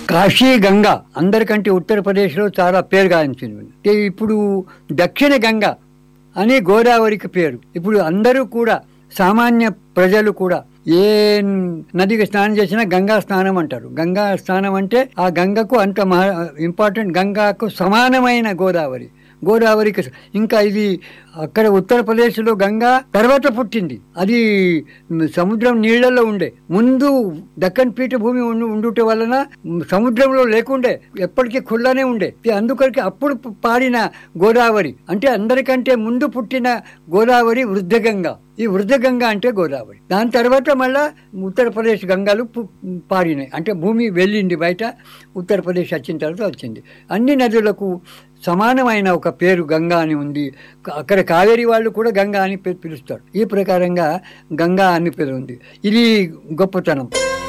కాశీ గంగ అందరికంటే ఉత్తరప్రదేశ్లో చాలా పేరు గాంచింది అంటే ఇప్పుడు దక్షిణ గంగ అని గోదావరికి పేరు ఇప్పుడు అందరూ కూడా సామాన్య ప్రజలు కూడా ఏ నదికి స్నానం చేసినా గంగా స్నానం అంటారు గంగా స్నానం అంటే ఆ గంగకు అంత మహా ఇంపార్టెంట్ గంగాకు సమానమైన గోదావరి గోదావరికి ఇంకా ఇది అక్కడ ఉత్తరప్రదేశ్లో గంగా తర్వాత పుట్టింది అది సముద్రం నీళ్లలో ఉండే ముందు దక్కన్ పీఠభూమి ఉండు ఉండుట వలన సముద్రంలో లేకుండే ఎప్పటికీ ఖుల్లానే ఉండే అందుకరికి అప్పుడు పాడిన గోదావరి అంటే అందరికంటే ముందు పుట్టిన గోదావరి వృద్ధగంగా ఈ వృద్ధగంగా అంటే గోదావరి దాని తర్వాత మళ్ళా ఉత్తరప్రదేశ్ గంగాలు పు- పారినాయి అంటే భూమి వెళ్ళింది బయట ఉత్తరప్రదేశ్ వచ్చిన తర్వాత వచ్చింది అన్ని నదులకు సమానమైన ఒక పేరు గంగా అని ఉంది అక్కడ కావేరి వాళ్ళు కూడా గంగా అని పి- పిలుస్తారు ఈ ప్రకారంగా గంగా అని పేరు ఉంది ఇది గొప్పతనం